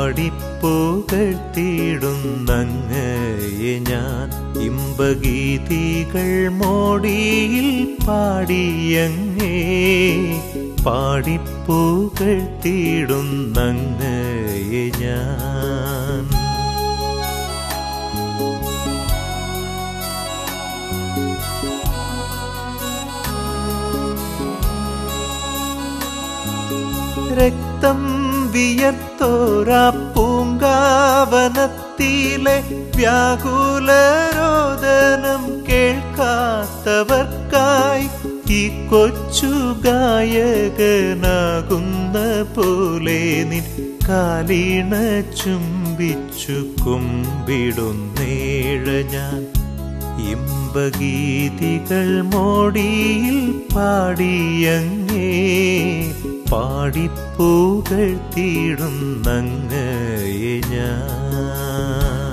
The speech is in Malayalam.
പാടിപ്പൂകൾ തീടുന്നങ്ങയെ ഞാൻ ഇമ്പഗീതികൾ മോടിയിൽ പാടിയങ്ങേ പാടിപ്പൂകൾ തീടുന്നങ്ങയെ ഞാൻ രക്തം വിയർത്തോരാ പൂങ്കാവനത്തിലെ വ്യാകുലരോദനം കേൾക്കാത്തവർക്കായി ഈ കൊച്ചു ഗായകനാകുന്ന പോലെ നിൻ കാലീണ ചുംബിച്ചു കുമ്പിടുന്നേഴ ഞാൻ ഇമ്പഗീതികൾ മോടിയിൽ പാടിയങ്ങേ പാടിപ്പൂകൾ തീടുന്നങ്ങയെ ഞാൻ